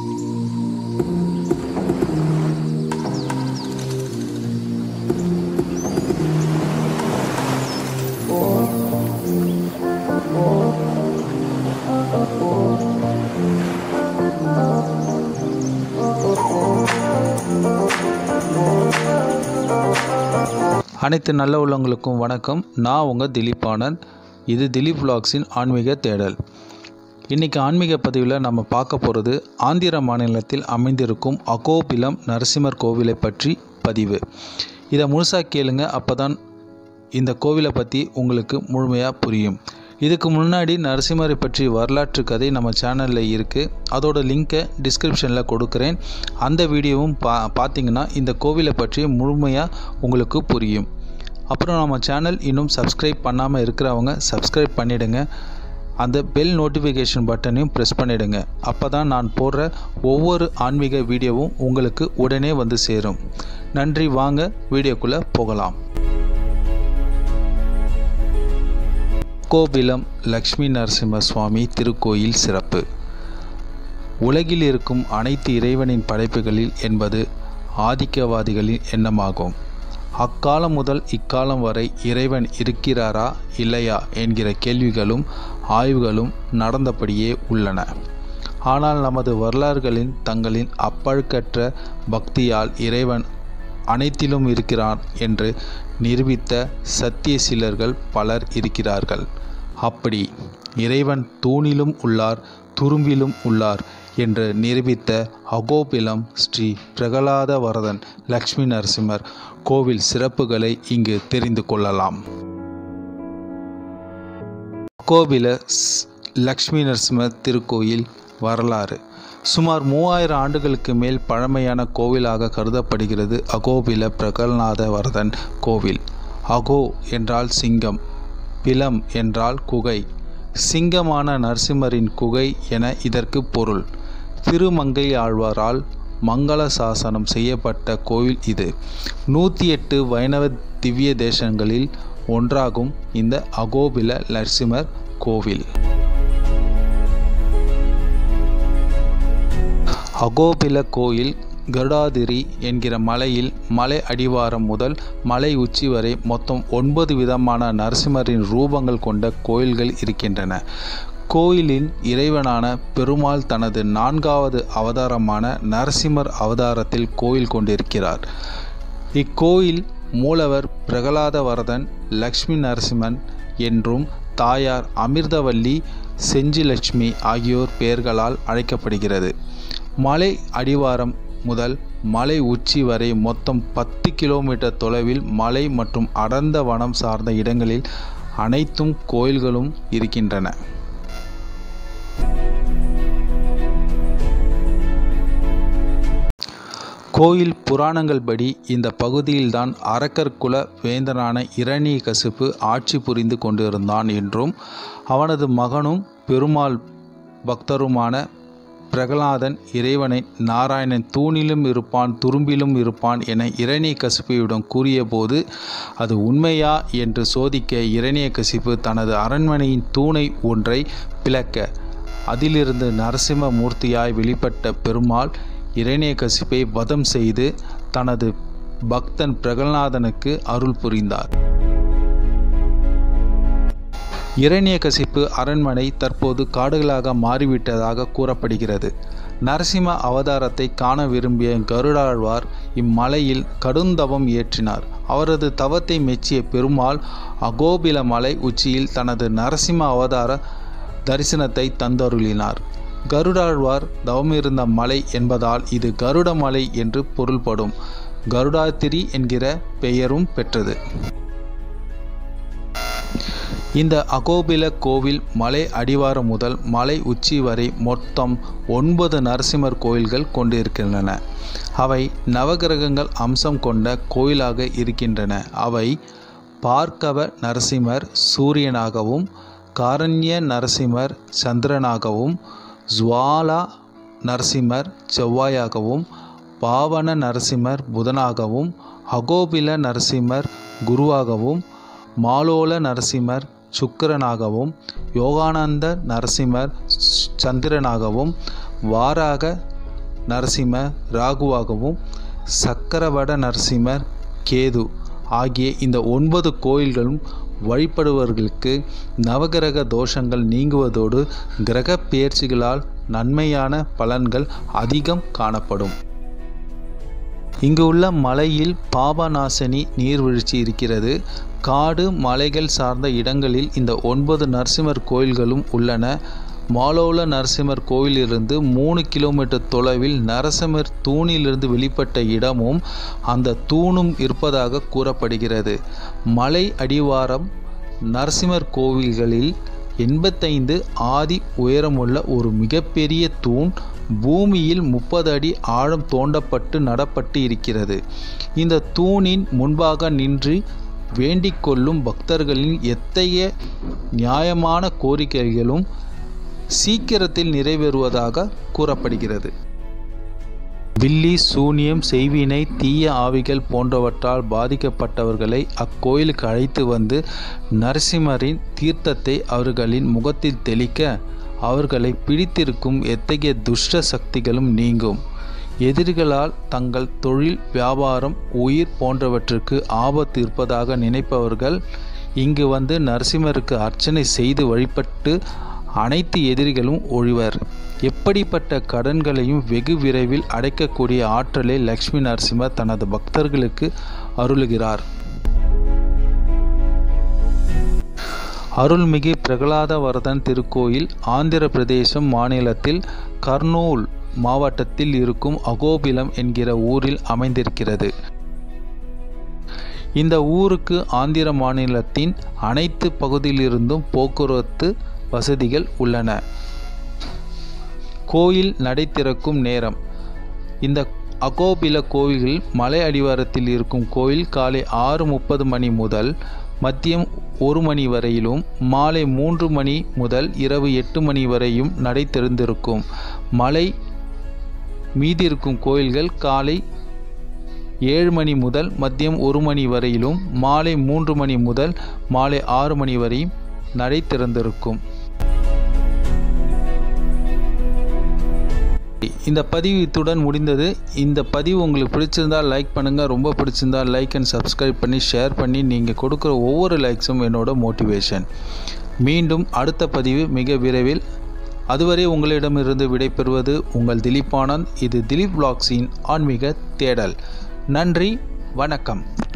அனைத்து நல்ல உள்ளங்களுக்கும் வணக்கம் நான் உங்கள் திலீப் ஆனந்த் இது திலீப் vlogsஇன் ஆன்மீக தேடல் இன்றைக்கி ஆன்மீக பதிவில் நம்ம பார்க்க போகிறது ஆந்திர மாநிலத்தில் அமைந்திருக்கும் அகோபிலம் நரசிம்மர் கோவிலை பற்றி பதிவு இதை முழுசாக கேளுங்க அப்போ தான் இந்த கோவிலை பற்றி உங்களுக்கு முழுமையாக புரியும் இதுக்கு முன்னாடி நரசிம்மரை பற்றி வரலாற்று கதை நம்ம சேனலில் இருக்குது அதோட லிங்க்கை டிஸ்கிரிப்ஷனில் கொடுக்குறேன் அந்த வீடியோவும் பா பார்த்தீங்கன்னா இந்த கோவிலை பற்றி முழுமையாக உங்களுக்கு புரியும் அப்புறம் நம்ம சேனல் இன்னும் சப்ஸ்கிரைப் பண்ணாமல் இருக்கிறவங்க சப்ஸ்கிரைப் பண்ணிவிடுங்க அந்த பெல் நோட்டிஃபிகேஷன் பட்டனையும் ப்ரெஸ் பண்ணிவிடுங்க அப்போ தான் நான் போடுற ஒவ்வொரு ஆன்மீக வீடியோவும் உங்களுக்கு உடனே வந்து சேரும் நன்றி வாங்க வீடியோக்குள்ளே போகலாம் கோபிலம் லக்ஷ்மி நரசிம்ம சுவாமி திருக்கோயில் சிறப்பு உலகில் இருக்கும் அனைத்து இறைவனின் படைப்புகளில் என்பது ஆதிக்கவாதிகளின் எண்ணமாகும் அக்காலம் முதல் இக்காலம் வரை இறைவன் இருக்கிறாரா இல்லையா என்கிற கேள்விகளும் ஆய்வுகளும் நடந்தபடியே உள்ளன ஆனால் நமது வரலாறுகளின் தங்களின் அப்பழுக்கற்ற பக்தியால் இறைவன் அனைத்திலும் இருக்கிறான் என்று நிரூபித்த சத்திய சிலர்கள் பலர் இருக்கிறார்கள் அப்படி இறைவன் தூணிலும் உள்ளார் துரும்பிலும் உள்ளார் என்று நிரூபித்த அகோபிலம் ஸ்ரீ பிரகலாத வரதன் லக்ஷ்மி நரசிம்மர் கோவில் சிறப்புகளை இங்கு தெரிந்து கொள்ளலாம் கோவில ஸ்- லக்ஷ்மி நரசிம்மர் திருக்கோயில் வரலாறு சுமார் மூவாயிரம் ஆண்டுகளுக்கு மேல் பழமையான கோவிலாக கருதப்படுகிறது அகோபில பிரகல்நாத வரதன் கோவில் அகோ என்றால் சிங்கம் பிலம் என்றால் குகை சிங்கமான நரசிம்மரின் குகை என இதற்கு பொருள் திருமங்கை ஆழ்வாரால் மங்கள சாசனம் செய்யப்பட்ட கோவில் இது நூற்றி எட்டு வைணவ திவ்ய தேசங்களில் ஒன்றாகும் இந்த அகோபில நரசிம்மர் கோவில் அகோபில கோயில் கருடாதிரி என்கிற மலையில் மலை அடிவாரம் முதல் மலை உச்சி வரை மொத்தம் ஒன்பது விதமான நரசிம்மரின் ரூபங்கள் கொண்ட கோயில்கள் இருக்கின்றன கோயிலின் இறைவனான பெருமாள் தனது நான்காவது அவதாரமான நரசிம்மர் அவதாரத்தில் கோயில் கொண்டிருக்கிறார் இக்கோயில் மூலவர் பிரகலாத வரதன் லக்ஷ்மி நரசிம்மன் என்றும் தாயார் அமிர்தவல்லி செஞ்சிலட்சுமி ஆகியோர் பெயர்களால் அழைக்கப்படுகிறது மலை அடிவாரம் முதல் மலை உச்சி வரை மொத்தம் பத்து கிலோமீட்டர் தொலைவில் மலை மற்றும் அடர்ந்த வனம் சார்ந்த இடங்களில் அனைத்தும் கோயில்களும் இருக்கின்றன கோயில் புராணங்கள் படி இந்த பகுதியில்தான் அரக்கர் குல வேந்தனான இரணியகசிப்பு ஆட்சி புரிந்து கொண்டிருந்தான் என்றும் அவனது மகனும் பெருமாள் பக்தருமான பிரகலாதன் இறைவனை நாராயணன் தூணிலும் இருப்பான் துரும்பிலும் இருப்பான் என இரணியகசிப்புவிடம் கூறியபோது அது உண்மையா என்று சோதிக்க இரணியகசிப்பு தனது அரண்மனையின் தூணை ஒன்றை பிளக்க அதிலிருந்து நரசிம்ம மூர்த்தியாய் வெளிப்பட்ட பெருமாள் இரணியகசிப்பை வதம் செய்து தனது பக்தன் பிரகலாதனுக்கு அருள் புரிந்தார் இரணியகசிப்பு அரண்மனை தற்போது காடுகளாக மாறிவிட்டதாக கூறப்படுகிறது நரசிம்ம அவதாரத்தை காண விரும்பிய கருடாழ்வார் இம்மலையில் கடுந்தவம் இயற்றினார் அவரது தவத்தை மெச்சிய பெருமாள் அகோபில மலை உச்சியில் தனது நரசிம்ம அவதார தரிசனத்தை தந்தருளினார் கருடாழ்வார் தவமிருந்த மலை என்பதால் இது கருட மலை என்று பொருள்படும் கருடாத்திரி என்கிற பெயரும் பெற்றது இந்த அகோபில கோவில் மலை அடிவாரம் முதல் மலை உச்சி வரை மொத்தம் ஒன்பது நரசிம்மர் கோயில்கள் கொண்டிருக்கின்றன அவை நவகிரகங்கள் அம்சம் கொண்ட கோயிலாக இருக்கின்றன அவை பார்க்கவ நரசிம்மர் சூரியனாகவும் காரண்ய நரசிம்மர் சந்திரனாகவும் ஜுவாலா நரசிம்மர் செவ்வாயாகவும் பாவன நரசிம்மர் புதனாகவும் அகோபில நரசிம்மர் குருவாகவும் மாலோல நரசிம்மர் சுக்கிரனாகவும் யோகானந்த நரசிம்மர் சந்திரனாகவும் வாராக நரசிம்மர் ராகுவாகவும் சக்கரவட நரசிம்மர் கேது ஆகிய இந்த ஒன்பது கோயில்களும் வழிபடுபவர்களுக்கு நவகிரக தோஷங்கள் நீங்குவதோடு கிரக பெயர்ச்சிகளால் நன்மையான பலன்கள் அதிகம் காணப்படும் இங்கு உள்ள மலையில் பாபநாசனி நீர்வீழ்ச்சி இருக்கிறது காடு மலைகள் சார்ந்த இடங்களில் இந்த ஒன்பது நரசிம்மர் கோயில்களும் உள்ளன மாலோல நரசிம்மர் கோயிலிருந்து மூணு கிலோமீட்டர் தொலைவில் நரசிம்மர் தூணிலிருந்து வெளிப்பட்ட இடமும் அந்த தூணும் இருப்பதாக கூறப்படுகிறது மலை அடிவாரம் நரசிம்மர் கோவில்களில் எண்பத்தைந்து ஆதி உயரமுள்ள ஒரு மிகப்பெரிய தூண் பூமியில் முப்பது அடி ஆழம் தோண்டப்பட்டு நடப்பட்டு இருக்கிறது இந்த தூணின் முன்பாக நின்று வேண்டிக் கொள்ளும் பக்தர்களின் எத்தகைய நியாயமான கோரிக்கைகளும் சீக்கிரத்தில் நிறைவேறுவதாக கூறப்படுகிறது பில்லி சூனியம் செய்வினை தீய ஆவிகள் போன்றவற்றால் பாதிக்கப்பட்டவர்களை அக்கோயிலுக்கு அழைத்து வந்து நரசிம்மரின் தீர்த்தத்தை அவர்களின் முகத்தில் தெளிக்க அவர்களை பிடித்திருக்கும் எத்தகைய துஷ்ட சக்திகளும் நீங்கும் எதிரிகளால் தங்கள் தொழில் வியாபாரம் உயிர் போன்றவற்றுக்கு ஆபத்து இருப்பதாக நினைப்பவர்கள் இங்கு வந்து நரசிம்மருக்கு அர்ச்சனை செய்து வழிபட்டு அனைத்து எதிரிகளும் ஒழிவர் எப்படிப்பட்ட கடன்களையும் வெகு விரைவில் அடைக்கக்கூடிய ஆற்றலை லக்ஷ்மி நரசிம்மர் தனது பக்தர்களுக்கு அருளுகிறார் அருள்மிகு பிரகலாதவர்தன் திருக்கோயில் ஆந்திர பிரதேசம் மாநிலத்தில் கர்னூல் மாவட்டத்தில் இருக்கும் அகோபிலம் என்கிற ஊரில் அமைந்திருக்கிறது இந்த ஊருக்கு ஆந்திர மாநிலத்தின் அனைத்து பகுதியிலிருந்தும் போக்குவரத்து வசதிகள் உள்ளன கோயில் நடை திறக்கும் நேரம் இந்த அகோபில கோவில்கள் மலை அடிவாரத்தில் இருக்கும் கோயில் காலை ஆறு முப்பது மணி முதல் மதியம் ஒரு மணி வரையிலும் மாலை மூன்று மணி முதல் இரவு எட்டு மணி வரையும் நடை திறந்திருக்கும் மலை மீதி இருக்கும் கோயில்கள் காலை ஏழு மணி முதல் மதியம் ஒரு மணி வரையிலும் மாலை மூன்று மணி முதல் மாலை ஆறு மணி வரையும் நடை திறந்திருக்கும் இந்த பதிவு இத்துடன் முடிந்தது இந்த பதிவு உங்களுக்கு பிடிச்சிருந்தால் லைக் பண்ணுங்கள் ரொம்ப பிடிச்சிருந்தால் லைக் அண்ட் சப்ஸ்கிரைப் பண்ணி ஷேர் பண்ணி நீங்கள் கொடுக்குற ஒவ்வொரு லைக்ஸும் என்னோட மோட்டிவேஷன் மீண்டும் அடுத்த பதிவு மிக விரைவில் அதுவரை உங்களிடமிருந்து விடைபெறுவது உங்கள் திலீப் ஆனந்த் இது திலீப் பிளாக்ஸின் ஆன்மீக தேடல் நன்றி வணக்கம்